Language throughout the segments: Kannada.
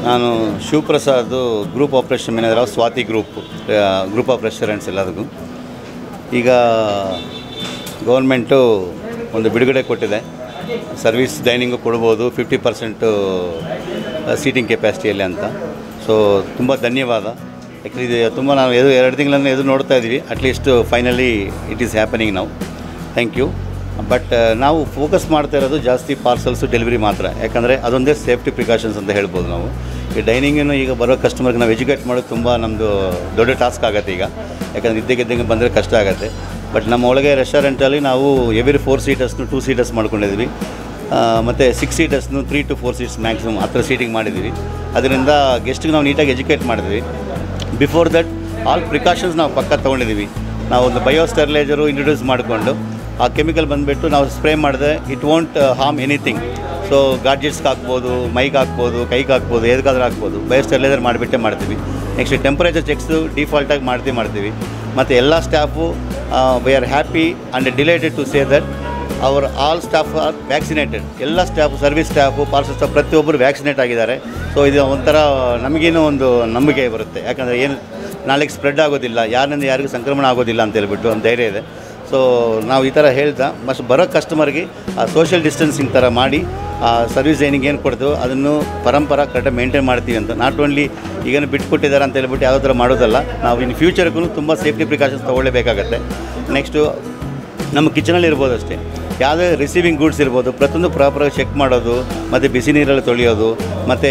ನಾನು Shivaprasad group operation manager of Swathi group group of restaurants ಎಲ್ಲದಕ್ಕೂ ಈಗ ಗೌರ್ಮೆಂಟು ಒಂದು ಬಿಡುಗಡೆ ಕೊಟ್ಟಿದೆ ಸರ್ವಿಸ್ ಡೈನಿಂಗು ಕೊಡ್ಬೋದು ಫಿಫ್ಟಿ ಪರ್ಸೆಂಟು ಸೀಟಿಂಗ್ ಕೆಪಾಸಿಟಿಯಲ್ಲಿ ಅಂತ ಸೊ ತುಂಬ ಧನ್ಯವಾದ ಯಾಕಂದರೆ ಇದು ತುಂಬ ನಾವು ಎದು ಎರಡು ತಿಂಗಳನ್ನು ಎದುರು ನೋಡ್ತಾ ಇದ್ದೀವಿ at least finally it is happening ನಾವು ಥ್ಯಾಂಕ್ ಯು ಬಟ್ ನಾವು ಫೋಕಸ್ ಮಾಡ್ತಾ ಇರೋದು ಜಾಸ್ತಿ ಪಾರ್ಸಲ್ಸು ಡೆಲಿವರಿ ಮಾತ್ರ ಯಾಕಂದರೆ ಅದೊಂದೇ ಸೇಫ್ಟಿ ಪ್ರಿಕಾಷನ್ಸ್ ಅಂತ ಹೇಳ್ಬೋದು ನಾವು ಈ ಡೈನಿಂಗನ್ನು ಈಗ ಬರೋ ಕಸ್ಟಮರ್ಗೆ ನಾವು ಎಜುಕೇಟ್ ಮಾಡೋದು ತುಂಬ ನಮ್ಮದು ದೊಡ್ಡ ಟಾಸ್ಕ್ ಆಗುತ್ತೆ ಈಗ ಯಾಕಂದರೆ ಇದ್ದಕ್ಕಿದ್ದಂಗೆ ಬಂದರೆ ಕಷ್ಟ ಆಗುತ್ತೆ ಬಟ್ ನಮ್ಮ ಒಳಗೆ ರೆಸ್ಟೋರೆಂಟಲ್ಲಿ ನಾವು ಎವ್ರಿ ಫೋರ್ ಸೀಟರ್ಸ್ನು ಟೂ ಸೀಟರ್ಸ್ ಮಾಡ್ಕೊಂಡಿದ್ವಿ ಮತ್ತು ಸಿಕ್ಸ್ ಸೀಟರ್ಸ್ನು three to four seats maximum ಹತ್ರ ಸೀಟಿಂಗ್ ಮಾಡಿದ್ದೀವಿ ಅದರಿಂದ ಗೆಸ್ಟ್ಗೆ ನಾವು ನೀಟಾಗಿ ಎಜುಕೇಟ್ ಮಾಡಿದ್ವಿ ಬಿಫೋರ್ ದಟ್ ಆಲ್ ಪ್ರಿಕಾಷನ್ಸ್ ನಾವು ಪಕ್ಕ ತೊಗೊಂಡಿದ್ದೀವಿ ನಾವು ಒಂದು ಬಯೋ ಸ್ಟೆರ್ಲೈಜರು ಇಂಟ್ರೊಡ್ಯೂಸ್ ಮಾಡಿಕೊಂಡು ಆ ಕೆಮಿಕಲ್ ಬಂದುಬಿಟ್ಟು ನಾವು ಸ್ಪ್ರೇ ಮಾಡಿದೆ it won't harm anything so ಗಾಡ್ಜೆಟ್ಸ್ಗೆ ಹಾಕ್ಬೋದು ಮೈಗೆ ಹಾಕ್ಬೋದು ಕೈಗೆ ಹಾಕ್ಬೋದು ಎದಕ್ಕಾದ್ರೂ ಹಾಕ್ಬೋದು ಬಯೋ ಸ್ಟೆರ್ಲೈಸರ್ ಮಾಡಿಬಿಟ್ಟೆ ಮಾಡ್ತೀವಿ ನೆಕ್ಸ್ಟ್ ಟೆಂಪರೇಚರ್ ಚೆಕ್ಸು ಡಿಫಾಲ್ಟಾಗಿ ಮಾಡ್ತೀವಿ ಮಾಡ್ತೀವಿ ಮತ್ತು ಎಲ್ಲ staff we are happy and delighted to say that our all staff are vaccinated ಎಲ್ಲ staff service staff parcel staff ಪ್ರತಿಯೊಬ್ಬರು ವ್ಯಾಕ್ಸಿನೇಟ್ ಆಗಿದ್ದಾರೆ ಸೊ ಇದು ಒಂಥರ ನಮಗೇನೋ ಒಂದು ನಂಬಿಕೆ ಬರುತ್ತೆ ಯಾಕಂದರೆ ಏನು ನಾಳೆಗೆ ಸ್ಪ್ರೆಡ್ ಆಗೋದಿಲ್ಲ ಯಾರಿಂದ ಯಾರಿಗೂ ಸಂಕ್ರಮಣ ಆಗೋದಿಲ್ಲ ಅಂತ ಹೇಳ್ಬಿಟ್ಟು ಒಂದು ಧೈರ್ಯ ಇದೆ ಸೊ ನಾವು ಈ ಥರ ಹೇಳ್ದ ಮಸ್ಟ್ ಬರೋ ಕಸ್ಟಮರ್ಗೆ ಆ ಸೋಷಿಯಲ್ ಡಿಸ್ಟೆನ್ಸಿಂಗ್ ಥರ ಮಾಡಿ ಆ ಸರ್ವಿಸ್ ಏನಿಗೆ ಏನು ಕೊಡ್ತೀವೋ ಅದನ್ನು ಪರಂಪರ ಕರೆಕ್ಟಾಗಿ ಮೇಂಟೈನ್ ಮಾಡ್ತೀವಿ ಅಂತ ನಾಟ್ ಓನ್ಲಿ ಈಗೇನು ಬಿಟ್ಕೊಟ್ಟಿದ್ದಾರೆ ಅಂತ ಹೇಳ್ಬಿಟ್ಟು ಯಾವ ಥರ ಮಾಡೋದಲ್ಲ ನಾವು ಇನ್ ಫ್ಯೂಚರ್ಗೂ ತುಂಬ ಸೇಫ್ಟಿ ಪ್ರಿಕಾಷನ್ಸ್ ತೊಗೊಳ್ಳೇಬೇಕಾಗತ್ತೆ ನೆಕ್ಸ್ಟು ನಮ್ಮ ಕಿಚನಲ್ಲಿ ಇರ್ಬೋದು ಅಷ್ಟೇ ಯಾವುದೇ ರಿಸೀವಿಂಗ್ ಗೂಡ್ಸ್ ಇರ್ಬೋದು ಪ್ರತಿಯೊಂದು ಪ್ರಾಪರಾಗಿ ಚೆಕ್ ಮಾಡೋದು ಮತ್ತು ಬಿಸಿ ನೀರಲ್ಲಿ ತೊಳೆಯೋದು ಮತ್ತು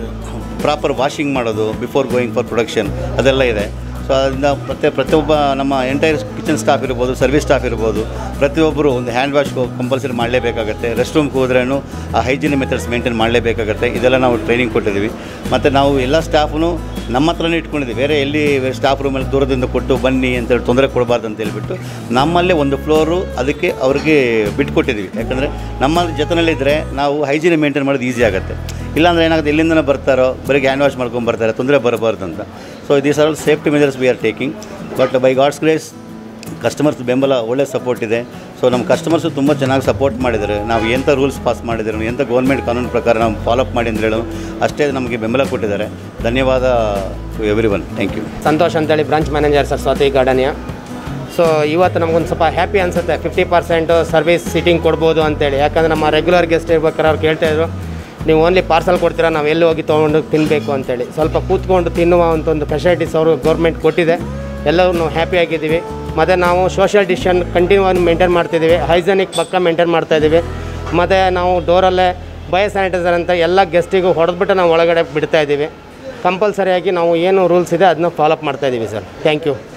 ಪ್ರಾಪರ್ ವಾಷಿಂಗ್ ಮಾಡೋದು ಬಿಫೋರ್ ಗೋಯಿಂಗ್ ಫಾರ್ ಪ್ರೊಡಕ್ಷನ್ ಅದೆಲ್ಲ ಇದೆ ಸೊ ಅದರಿಂದ ಮತ್ತು ಪ್ರತಿಯೊಬ್ಬ ನಮ್ಮ ಎಂಟೈರ್ ಕಿಚನ್ ಸ್ಟಾಫ್ ಇರ್ಬೋದು ಸರ್ವಿಸ್ ಸ್ಟಾಫ್ ಇರ್ಬೋದು ಪ್ರತಿಯೊಬ್ಬರು ಒಂದು ಹ್ಯಾಂಡ್ ವಾಶ್ ಕಂಪಲ್ಸರಿ ಮಾಡಲೇಬೇಕಾಗತ್ತೆ ರೆಸ್ಟ್ ರೂಮ್ಗೆ ಹೋದ್ರೂ ಆ ಹೈಜಿನಿಕ್ ಮೆಥಡ್ಸ್ ಮೇಂಟೈನ್ ಮಾಡಲೇಬೇಕಾಗತ್ತೆ ಇದೆಲ್ಲ ನಾವು ಟ್ರೈನಿಂಗ್ ಕೊಟ್ಟಿದ್ದೀವಿ ಮತ್ತು ನಾವು ಎಲ್ಲ ಸ್ಟಾಫ್ನು ನಮ್ಮ ಹತ್ರನೇ ಇಟ್ಕೊಂಡಿದ್ದೀವಿ ಬೇರೆ ಎಲ್ಲಿ ಸ್ಟಾಫ್ ರೂಮಲ್ಲಿ ದೂರದಿಂದ ಕೊಟ್ಟು ಬನ್ನಿ ಅಂತೇಳಿ ತೊಂದರೆ ಕೊಡಬಾರ್ದು ಅಂತ ಹೇಳ್ಬಿಟ್ಟು ನಮ್ಮಲ್ಲೇ ಒಂದು ಫ್ಲೋರು ಅದಕ್ಕೆ ಅವ್ರಿಗೆ ಬಿಟ್ಕೊಟ್ಟಿದ್ದೀವಿ ಯಾಕಂದರೆ ನಮ್ಮ ಜೊತೆನಲ್ಲಿದ್ದರೆ ನಾವು ಹೈಜಿನ್ ಮೇಂಟೈನ್ ಮಾಡೋದು ಈಸಿ ಆಗುತ್ತೆ ಇಲ್ಲಾಂದ್ರೆ ಏನಾಗುತ್ತೆ ಎಲ್ಲಿಂದನೇ ಬರ್ತಾರೋ ಬರೀ ಹ್ಯಾಂಡ್ ವಾಶ್ ಮಾಡ್ಕೊಂಡು ಬರ್ತಾರೆ ತೊಂದರೆ ಬರಬಾರ್ದು ಅಂತ so these are all safety measures we are taking but by God's grace customers ಬೆಂಬಲ ಒಳ್ಳೆ ಸಪೋರ್ಟ್ ಇದೆ ಸೊ ನಮ್ಮ ಕಸ್ಟಮರ್ಸು ತುಂಬ ಚೆನ್ನಾಗಿ ಸಪೋರ್ಟ್ ಮಾಡಿದ್ದಾರೆ ನಾವು ಎಂಥ ರೂಲ್ಸ್ ಪಾಸ್ ಮಾಡಿದ್ರು ಎಂಥ ಗೌರ್ಮೆಂಟ್ ಕಾನೂನು ಪ್ರಕಾರ ನಾವು ಫಾಲೋಅಪ್ ಮಾಡಿ ಅಂತ ಹೇಳೋ ಅಷ್ಟೇ ನಮಗೆ ಬೆಂಬಲ ಕೊಟ್ಟಿದ್ದಾರೆ ಧನ್ಯವಾದ to every one thank you Santosh ಅಂತೇಳಿ branch manager sir Swathi Gardenia so ಇವತ್ತು ನಮಗೊಂದು ಸ್ವಲ್ಪ ಹ್ಯಾಪಿ ಅನಿಸುತ್ತೆ ಫಿಫ್ಟಿ ಪರ್ಸೆಂಟು ಸರ್ವಿಸ್ ಸೀಟಿಂಗ್ ಕೊಡ್ಬೋದು ಅಂತೇಳಿ ಯಾಕಂದರೆ ನಮ್ಮ ರೆಗ್ಯುಲರ್ ಗೆಸ್ಟ್ ಇರ್ಬೇಕಾದ್ರೆ ಅವ್ರು ಕೇಳ್ತಾಯಿದ್ರು ನೀವು ಓನ್ಲಿ ಪಾರ್ಸಲ್ ಕೊಡ್ತೀರಾ ನಾವು ಎಲ್ಲಿ ಹೋಗಿ ತೊಗೊಂಡು ತಿನ್ನಬೇಕು ಅಂತೇಳಿ ಸ್ವಲ್ಪ ಕೂತ್ಕೊಂಡು ತಿನ್ನುವ ಅಂತ ಒಂದು ಫೆಸಿಲಿಟೀಸ್ ಅವರು ಗೌರ್ಮೆಂಟ್ ಕೊಟ್ಟಿದೆ ಎಲ್ಲರೂ ನಾವು ಹ್ಯಾಪಿ ಆಗಿದ್ದೀವಿ ಮತ್ತು ನಾವು ಸೋಷಿಯಲ್ ಡಿಸ್ಟೆನ್ಸ್ ಕಂಟಿನ್ಯೂ ಆಗಿ ಮೇಂಟೈನ್ ಮಾಡ್ತಿದ್ದೀವಿ ಹೈಜೆನಿಕ್ ಪಕ್ಕ ಮೇಂಟೈನ್ ಮಾಡ್ತಾಯಿದ್ದೀವಿ ಮತ್ತು ನಾವು ಡೋರಲ್ಲೇ ಬಯೋ ಸ್ಯಾನಿಟೈಸರ್ ಅಂತ ಎಲ್ಲ ಗೆಸ್ಟಿಗೂ ಹೊಡೆದ್ಬಿಟ್ಟು ನಾವು ಒಳಗಡೆ ಬಿಡ್ತಾ ಇದ್ದೀವಿ ಕಂಪಲ್ಸರಿಯಾಗಿ ನಾವು ಏನು ರೂಲ್ಸ್ ಇದೆ ಅದನ್ನ ಫಾಲೋಅಪ್ ಮಾಡ್ತಾ ಇದ್ದೀವಿ ಸರ್ ಥ್ಯಾಂಕ್ ಯು